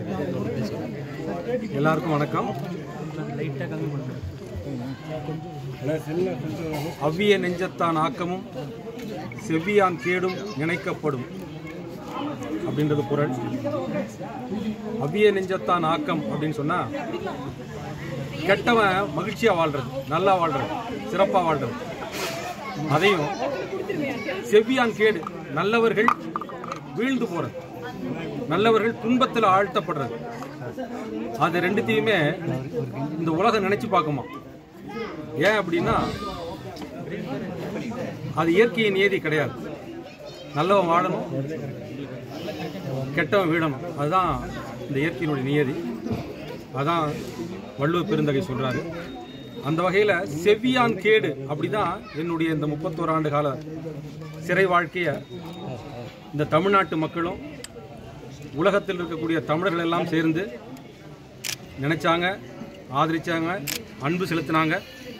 எல்லாருக்கும் வணக்கம் அவ்விய நெஞ்சத்தான் ஆக்கமும் செவ்வியான் கேடும் நினைக்கப்படும் அப்படின்றது குரல் அவ்விய நெஞ்சத்தான் ஆக்கம் அப்படின்னு சொன்னா கெட்டவன் மகிழ்ச்சியா வாழ்றது நல்லா வாழ்றது சிறப்பா வாழ்றது அதையும் செவ்வியான் கேடு நல்லவர்கள் வீழ்ந்து போறது நல்லவர்கள் துன்பத்தில் ஆழ்த்தப்படுறது அது ரெண்டுத்தையுமே இந்த உலகம் நினைச்சு பார்க்குமா ஏன் அப்படின்னா அது இயற்கையின் நியதி கிடையாது நல்லவன் வாழணும் கெட்டவன் வீழணும் அதுதான் இந்த இயற்கையினுடைய நியதி அதான் வள்ளுவர் பெருந்தகை சொல்றாரு அந்த வகையில் செவ்வியான் கேடு அப்படிதான் என்னுடைய இந்த முப்பத்தோரு ஆண்டு கால சிறை வாழ்க்கையை இந்த தமிழ்நாட்டு மக்களும் உலகத்தில் இருக்கக்கூடிய தமிழர்கள் எல்லாம் சேர்ந்து நினைச்சாங்க ஆதரிச்சாங்க அன்பு செலுத்தினாங்க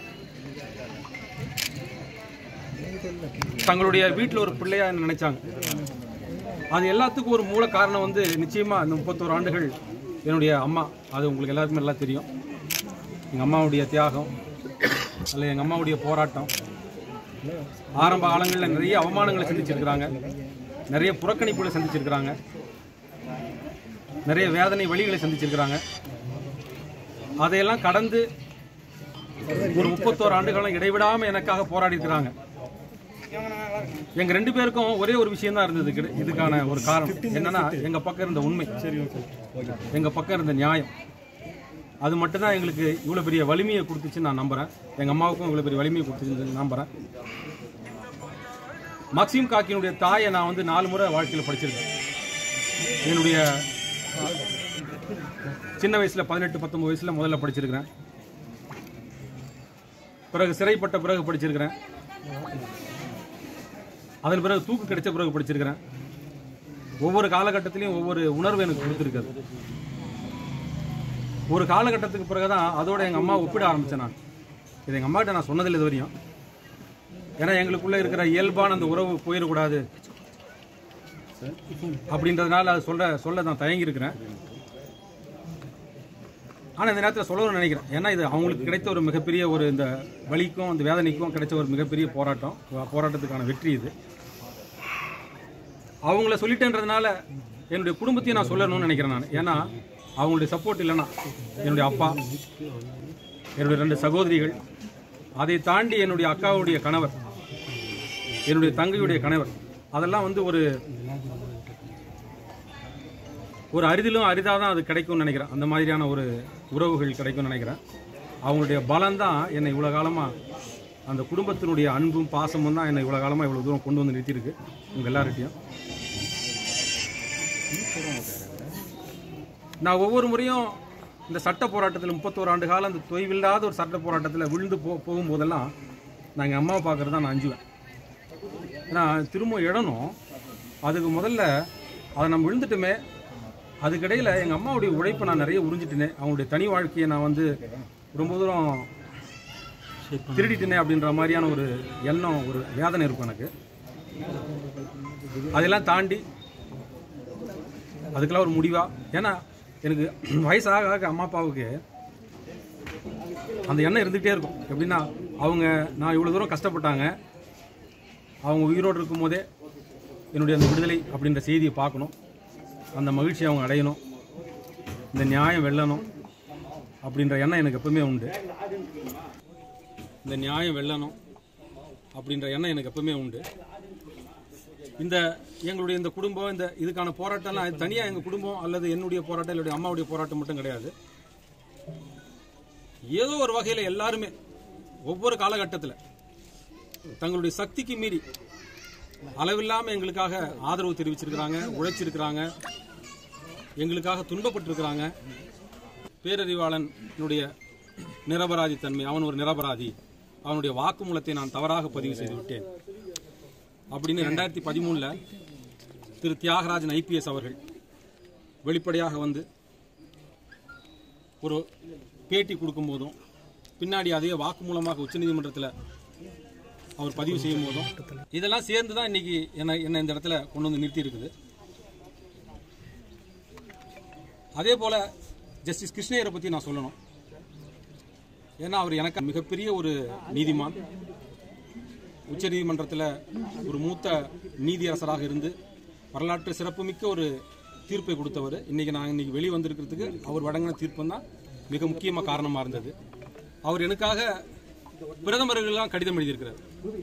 தங்களுடைய வீட்டில் ஒரு பிள்ளையா என்ன நினைச்சாங்க அது எல்லாத்துக்கும் ஒரு மூல காரணம் வந்து நிச்சயமா இந்த முப்பத்தோரு ஆண்டுகள் என்னுடைய அம்மா அது உங்களுக்கு எல்லாருக்குமே நல்லா தெரியும் எங்கள் அம்மாவுடைய தியாகம் அல்ல எங்கள் அம்மாவுடைய போராட்டம் ஆரம்ப காலங்களில் நிறைய அவமானங்களை சந்திச்சிருக்கிறாங்க நிறைய புறக்கணிப்புகளை சந்திச்சிருக்கிறாங்க நிறைய வேதனை வழிகளை சந்திச்சிருக்கிறாங்க அதையெல்லாம் கடந்து ஒரு முப்பத்தோரு ஆண்டுகளும் இடைவிடாம எனக்காக போராடி இருக்கிறாங்க எங்க ரெண்டு பேருக்கும் ஒரே ஒரு விஷயம் தான் இருந்தது கிடை- இதுக்கான ஒரு காரணம் என்னன்னா எங்க பக்கம் இருந்த உண்மை எங்க பக்கம் இருந்த நியாயம் அது மட்டும்தான் எங்களுக்கு இவ்வளவு பெரிய வலிமையை கொடுத்துச்சுன்னு நான் நம்புறேன் எங்க அம்மாவுக்கும் இவ்வளவு பெரிய வலிமையை கொடுத்துச்சுன்னு நம்புறேன் மக்சிம் காக்கியினுடைய தாயை நான் வந்து நாலு முறை வாழ்க்கையில் படிச்சிருக்கேன் என்னுடைய சின்ன வயசுல பதினெட்டு பத்தொன்பது வயசுல முதல்ல படிச்சிருக்கிறேன் பிறகு சிறைப்பட்ட பிறகு படிச்சிருக்கிறேன் அதன் பிறகு தூக்கு கிடைச்ச பிறகு படிச்சிருக்கிறேன் ஒவ்வொரு காலகட்டத்திலையும் ஒவ்வொரு உணர்வு எனக்கு கொடுத்துருக்காது ஒரு காலகட்டத்துக்கு பிறகுதான் அதோட எங்க அம்மா ஒப்பிட ஆரம்பிச்சேன் நான் இது எங்க அம்மா கிட்ட நான் சொன்னதில்லை இது வரையும் ஏன்னா எங்களுக்குள்ள இருக்கிற இயல்பான அந்த உறவு போயிடக்கூடாது அப்படின்றதுனால அது சொல்ல சொல்ல நான் தயங்கி இருக்கிறேன் ஆனால் இந்த நேரத்தில் சொல்லணும்னு நினைக்கிறேன் ஏன்னா இது அவங்களுக்கு கிடைத்த ஒரு மிகப்பெரிய ஒரு இந்த வலிக்கும் அந்த வேதனைக்கும் கிடைச்ச ஒரு மிகப்பெரிய போராட்டம் போராட்டத்துக்கான வெற்றி இது அவங்கள சொல்லிட்டேன்றதுனால என்னுடைய குடும்பத்தையும் நான் சொல்லணும்னு நினைக்கிறேன் நான் ஏன்னா அவங்களுடைய சப்போர்ட் இல்லைன்னா என்னுடைய அப்பா என்னுடைய ரெண்டு சகோதரிகள் அதை தாண்டி என்னுடைய அக்காவுடைய கணவர் என்னுடைய தங்கையுடைய கணவர் அதெல்லாம் வந்து ஒரு ஒரு அரிதிலும் அரிதாக தான் அது கிடைக்கும்னு நினைக்கிறேன் அந்த மாதிரியான ஒரு உறவுகள் கிடைக்கும்னு நினைக்கிறேன் அவங்களுடைய பலம் தான் என்னை இவ்வளோ காலமாக அந்த குடும்பத்தினுடைய அன்பும் பாசமும் தான் என்னை இவ்வளோ காலமாக இவ்வளோ தூரம் கொண்டு வந்து நிறுத்தியிருக்கு உங்கள் எல்லார்கிட்டையும் நான் ஒவ்வொரு முறையும் இந்த சட்ட போராட்டத்தில் முப்பத்தோரு ஆண்டு காலம் அந்த தொய்வில்லாத ஒரு சட்ட போராட்டத்தில் விழுந்து போ போகும்போதெல்லாம் நான் எங்கள் அம்மாவை பார்க்குறது தான் நான் அஞ்சுவேன் ஏன்னா திரும்ப இடணும் அதுக்கு முதல்ல அதை நம்ம விழுந்துட்டுமே அதுக்கிடையில் எங்கள் அம்மாவுடைய உழைப்பை நான் நிறைய உறிஞ்சிட்டேனே அவங்களுடைய தனி வாழ்க்கையை நான் வந்து ரொம்ப தூரம் திருடிட்டேனே அப்படின்ற மாதிரியான ஒரு எண்ணம் ஒரு வேதனை இருக்கும் எனக்கு அதெல்லாம் தாண்டி அதுக்கெல்லாம் ஒரு முடிவா ஏன்னா எனக்கு வயசாக ஆக அம்மா அப்பாவுக்கு அந்த எண்ணம் இருந்துகிட்டே இருக்கும் எப்படின்னா அவங்க நான் இவ்வளோ தூரம் கஷ்டப்பட்டாங்க அவங்க உயிரோடு இருக்கும்போதே என்னுடைய அந்த விடுதலை அப்படின்ற செய்தியை பார்க்கணும் அந்த மகிழ்ச்சி அவங்க அடையணும் இந்த நியாயம் வெல்லணும் அப்படின்ற எண்ணம் எனக்கு எப்பவுமே உண்டு இந்த நியாயம் வெல்லணும் அப்படின்ற எண்ணம் எனக்கு எப்பவுமே உண்டு இந்த எங்களுடைய இந்த குடும்பம் இந்த இதுக்கான போராட்டம்லாம் தனியாக எங்கள் குடும்பம் அல்லது என்னுடைய போராட்டம் என்னுடைய அம்மாவுடைய போராட்டம் மட்டும் கிடையாது ஏதோ ஒரு வகையில் எல்லாருமே ஒவ்வொரு காலகட்டத்தில் தங்களுடைய சக்திக்கு மீறி அளவில்லாம எங்களுக்காக ஆதரவு தெரிவிச்சிருக்கிறாங்க உழைச்சிருக்கிறாங்க எங்களுக்காக துன்பப்பட்டிருக்கிறாங்க பேரறிவாளனுடைய நிரபராதி தன்மை அவன் ஒரு நிரபராதி அவனுடைய வாக்குமூலத்தை நான் தவறாக பதிவு செய்து விட்டேன் அப்படின்னு ரெண்டாயிரத்தி பதிமூணுல திரு தியாகராஜன் ஐபிஎஸ் அவர்கள் வெளிப்படையாக வந்து ஒரு பேட்டி கொடுக்கும்போதும் பின்னாடி அதே வாக்குமூலமாக உச்சநீதிமன்றத்தில் அவர் பதிவு செய்யும் போதும் இதெல்லாம் சேர்ந்து தான் இன்னைக்கு என்ன என்ன இந்த இடத்துல கொண்டு வந்து நிறுத்தி இருக்குது அதே போல ஜஸ்டிஸ் கிருஷ்ணயரை பற்றி நான் சொல்லணும் ஏன்னா அவர் எனக்கு மிகப்பெரிய ஒரு நீதிமான் உச்சநீதிமன்றத்தில் ஒரு மூத்த நீதியரசராக இருந்து வரலாற்று சிறப்புமிக்க ஒரு தீர்ப்பை கொடுத்தவர் இன்னைக்கு நான் இன்னைக்கு வெளியே வந்திருக்கிறதுக்கு அவர் வழங்கின தீர்ப்பு தான் மிக முக்கியமாக காரணமாக இருந்தது அவர் எனக்காக பிரதமர்கள்லாம் கடிதம் எழுதியிருக்கிறார்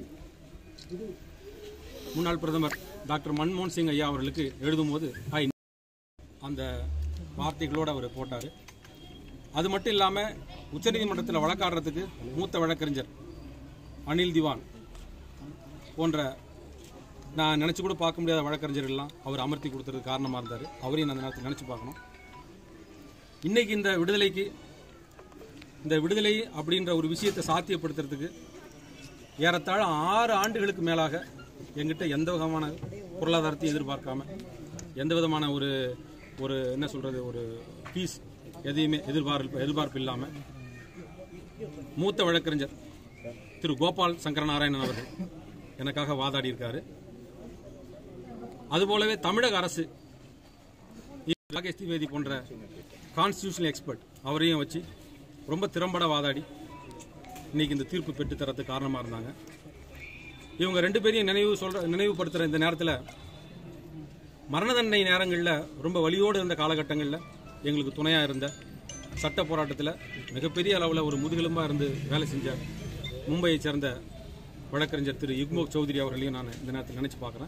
முன்னாள் பிரதமர் டாக்டர் மன்மோகன் சிங் ஐயா அவர்களுக்கு எழுதும்போது "ஹாய்" அந்த வார்த்தைகளோடு அவர் போட்டார் அது மட்டும் இல்லாமல் உச்சநீதிமன்றத்தில் வழக்காடுறதுக்கு மூத்த வழக்கறிஞர் அனில் திவான் போன்ற நான் நினச்சி கூட பார்க்க முடியாத வழக்கறிஞர்கள்லாம் அவர் அமர்த்தி கொடுத்ததுக்கு காரணமாக இருந்தார் அவரையும் நான் அந்த நேரத்தில் நினச்சி பார்க்கணும் இன்னைக்கு இந்த விடுதலைக்கு இந்த விடுதலை அப்படின்ற ஒரு விஷயத்தை சாத்தியப்படுத்துறதுக்கு ஏறத்தாழ ஆறு ஆண்டுகளுக்கு மேலாக எங்கிட்ட எந்த விதமான பொருளாதாரத்தையும் எதிர்பார்க்காம எந்த விதமான ஒரு ஒரு என்ன சொல்றது ஒரு ஃபீஸ் எதையுமே எதிர்பார்ப்பு எதிர்பார்ப்பு இல்லாமல் மூத்த வழக்கறிஞர் திரு கோபால் சங்கரநாராயணன் அவர்கள் எனக்காக வாதாடி இருக்காரு அதுபோலவே தமிழக அரசு ராகேஷ் திவேதி போன்ற கான்ஸ்டியூஷனல் எக்ஸ்பர்ட் அவரையும் வச்சு ரொம்ப திறம்பட வாதாடி இன்னைக்கு இந்த தீர்ப்பு பெற்று தரத்துக்கு காரணமாக இருந்தாங்க இவங்க ரெண்டு பேரையும் நினைவு சொல்ற நினைவுபடுத்துகிற இந்த நேரத்தில் மரண தண்டனை நேரங்களில் ரொம்ப வலியோடு இருந்த காலகட்டங்களில் எங்களுக்கு துணையாக இருந்த சட்ட போராட்டத்தில் மிகப்பெரிய அளவில் ஒரு முதுகெலும்பாக இருந்து வேலை செஞ்ச மும்பையை சேர்ந்த வழக்கறிஞர் திரு யுக்மோக் சௌத்ரி அவர்களையும் நான் இந்த நேரத்தில் நினச்சி பார்க்குறேன்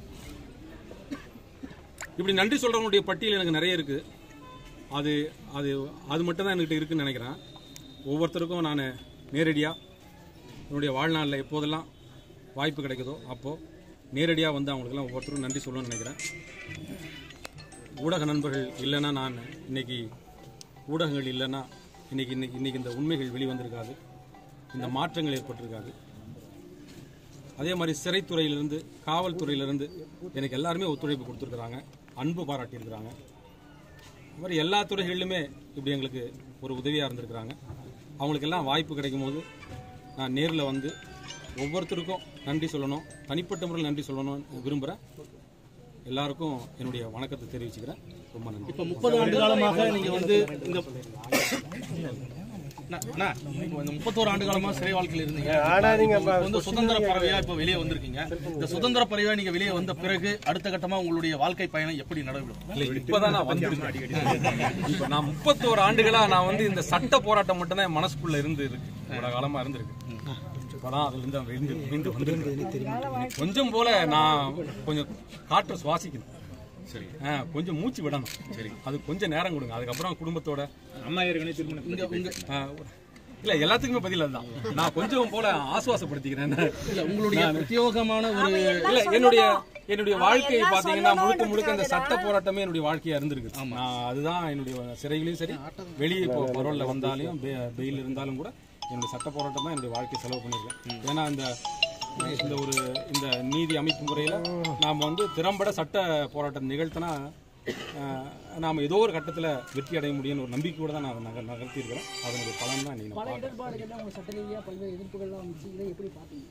இப்படி நன்றி சொல்கிறவங்களுடைய பட்டியல் எனக்கு நிறைய இருக்குது அது அது அது மட்டும் தான் என்கிட்ட இருக்குன்னு நினைக்கிறேன் ஒவ்வொருத்தருக்கும் நான் நேரடியாக என்னுடைய வாழ்நாளில் எப்போதெல்லாம் வாய்ப்பு கிடைக்குதோ அப்போது நேரடியாக வந்து அவங்களுக்கெல்லாம் ஒவ்வொருத்தரும் நன்றி சொல்லணும்னு நினைக்கிறேன் ஊடக நண்பர்கள் இல்லைன்னா நான் இன்னைக்கு ஊடகங்கள் இல்லைன்னா இன்னைக்கு இன்னைக்கு இன்னைக்கு இந்த உண்மைகள் வெளிவந்திருக்காது இந்த மாற்றங்கள் ஏற்பட்டிருக்காது அதே மாதிரி சிறைத்துறையிலிருந்து காவல்துறையிலிருந்து எனக்கு எல்லாருமே ஒத்துழைப்பு கொடுத்துருக்குறாங்க அன்பு பாராட்டியிருக்கிறாங்க அது மாதிரி எல்லா துறைகளிலுமே இப்படி எங்களுக்கு ஒரு உதவியாக இருந்திருக்கிறாங்க அவங்களுக்கெல்லாம் வாய்ப்பு கிடைக்கும் போது நான் நேரில் வந்து ஒவ்வொருத்தருக்கும் நன்றி சொல்லணும் தனிப்பட்ட முறையில் நன்றி சொல்லணும்னு விரும்புகிறேன் எல்லாருக்கும் என்னுடைய வணக்கத்தை தெரிவிச்சுக்கிறேன் ரொம்ப நன்றி இப்ப முப்பது ஆண்டு காலமாக நீங்க வந்து இந்த அண்ணா, அண்ணா, இப்போ இந்த முப்பத்தோரு ஆண்டு காலமா சிறை வாழ்க்கையில் இருந்தீங்க இப்ப வந்து சுதந்திர பறவையா இப்ப வெளியே வந்திருக்கீங்க இந்த சுதந்திர பறவையா நீங்க வெளியே வந்த பிறகு அடுத்த கட்டமா உங்களுடைய வாழ்க்கை பயணம் எப்படி நடைபெறும் இல்ல இப்பதான் நான் வந்திருக்கேன் இப்ப நான் முப்பத்தோரு ஆண்டுகளா நான் வந்து இந்த சட்ட போராட்டம் மட்டும் தான் என் மனசுக்குள்ள இருந்து இருக்கு இவ்வளவு காலமா இருந்திருக்கு இப்பதான் அதுல இருந்து விழுந்து விழுந்து வந்திருக்கேன் கொஞ்சம் போல நான் கொஞ்சம் காற்று சுவாசிக்கணும் சரி கொஞ்சம் மூச்சு விடணும் சரி அது கொஞ்சம் நேரம் கொடுங்க அதுக்கப்புறம் குடும்பத்தோட அம்மா ஏற்கனவே திருமணம் இங்க உங்க ஆ, இல்ல எல்லாத்துக்குமே பதில் அதுதான் நான் கொஞ்சம் போல ஆசுவாசப்படுத்திக்கிறேன் இல்ல உங்களுடைய பிரத்யோகமான ஒரு இல்ல என்னுடைய என்னுடைய வாழ்க்கை பாத்தீங்கன்னா முழுக்க முழுக்க இந்த சட்ட போராட்டமே என்னுடைய வாழ்க்கையா இருந்திருக்கு நான் அதுதான் என்னுடைய சிறைகளையும் சரி வெளியே இப்போ பரோல்ல வந்தாலும் பெயில் இருந்தாலும் கூட என்னுடைய சட்ட போராட்டம் தான் என்னுடைய வாழ்க்கை செலவு பண்ணியிருக்கேன் ஏன்னா இந்த இந்த ஒரு இந்த நீதி அமைப்பு முறையில நாம வந்து திறம்பட சட்ட போராட்டம் நிகழ்த்தினா அஹ், நாம ஏதோ ஒரு கட்டத்துல வெற்றி அடைய முடியும்னு ஒரு நம்பிக்கையோட தான் நான் நகர் நகர்த்தி இருக்கிறேன் அதனுடைய பலன் தான் நீங்க பல இடர்பாடுகள்ல உங்க சட்ட ரீதியா பல்வேறு எதிர்ப்புகள்லாம் வந்துச்சு இதை எப்படி பாத்தீங்க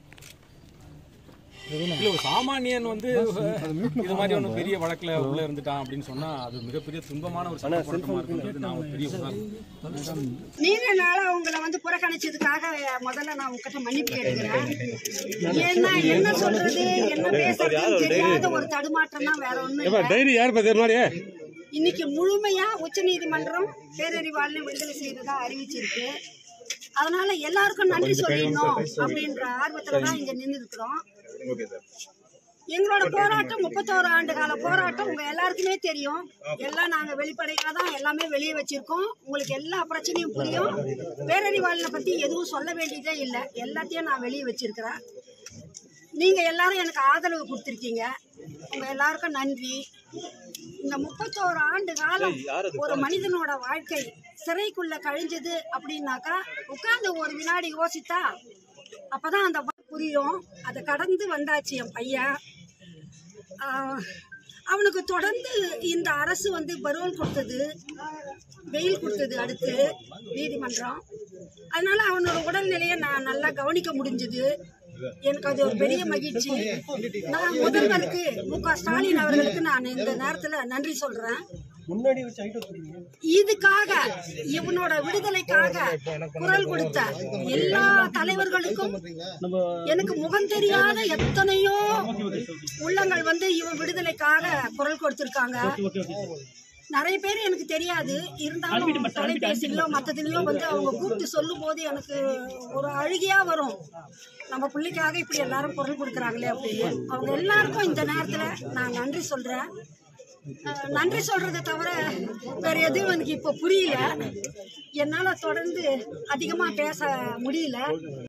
இல்ல ஒரு சாமானியன் வந்து இது மாதிரி ஒன்றும் பெரிய வழக்குல உள்ள இருந்துட்டான் அப்படின்னு சொன்னா அது மிகப்பெரிய துன்பமான ஒரு சட்ட போராட்டமா இருக்குன்றது நான் ஒரு பெரிய உதாரணம் நீண்ட நாளா உங்களை வந்து புறக்கணிச்சதுக்காக முதல்ல நான் உங்ககிட்ட மன்னிப்பு கேட்டுக்கிறேன் ஏன்னா என்ன சொல்றது என்ன பேசுறதுன்னு தெரியாத ஒரு தடுமாற்றம் தான் வேற ஒண்ணும் இல்ல டைரி யார் பத்திர மாதிரி இன்னைக்கு முழுமையா உச்சநீதிமன்றம் பேரறிவாளனை விடுதலை செய்ததா அறிவிச்சிருக்கு அதனால எல்லாருக்கும் நன்றி சொல்லிடணும் அப்படின்ற ஆர்வத்துல தான் இங்க நின்று இருக்கிறோம் எங்களோட போராட்டம் முப்பத்தோரு ஆண்டு கால போராட்டம் உங்க எல்லாருக்குமே தெரியும் எல்லாம் நாங்க வெளிப்படையா தான் எல்லாமே வெளியே வச்சிருக்கோம் உங்களுக்கு எல்லா பிரச்சனையும் புரியும் பேரறிவாளனை பத்தி எதுவும் சொல்ல வேண்டியதே இல்லை எல்லாத்தையும் நான் வெளியே வச்சிருக்கிறேன் நீங்க எல்லாரும் எனக்கு ஆதரவு கொடுத்துருக்கீங்க உங்க எல்லாருக்கும் நன்றி இந்த முப்பத்தோரு ஆண்டு காலம் ஒரு மனிதனோட வாழ்க்கை சிறைக்குள்ள கழிஞ்சது அப்படின்னாக்கா உட்கார்ந்து ஒரு வினாடி யோசித்தா அப்பதான் அந்த வ- புரியும் அதை கடந்து வந்தாச்சு என் பையன் ஆஹ், அவனுக்கு தொடர்ந்து இந்த அரசு வந்து பரோல் கொடுத்தது வெயில் கொடுத்தது அடுத்து நீதிமன்றம் அதனால அவனோட உடல்நிலையை நான் நல்லா கவனிக்க முடிஞ்சது எனக்கு அது ஒரு பெரிய மகிழ்ச்சி நான் முதல்வருக்கு மு க ஸ்டாலின் அவர்களுக்கு நான் இந்த நேரத்தில் நன்றி சொல்றேன் முன்னாடி வச்சு ஐட்டம் சொல்றீங்க இதுக்காக இவனோட விடுதலைக்காக குரல் கொடுத்த எல்லா தலைவர்களுக்கும் எனக்கு முகம் தெரியாத எத்தனையோ உள்ளங்கள் வந்து இவன் விடுதலைக்காக குரல் கொடுத்திருக்காங்க நிறைய பேர் எனக்கு தெரியாது இருந்தாலும் தொலைபேசியிலோ மற்றதுலயோ வந்து அவங்க கூப்பிட்டு சொல்லும் போது எனக்கு ஒரு அழுகையா வரும் நம்ம பிள்ளைக்காக இப்படி எல்லாரும் குரல் கொடுக்குறாங்களே அப்படின்னு அவங்க எல்லாருக்கும் இந்த நேரத்துல நான் நன்றி சொல்றேன் அஹ் நன்றி சொல்றதை தவிர வேற எதுவும் எனக்கு இப்போ புரியல என்னால தொடர்ந்து அதிகமா பேச முடியல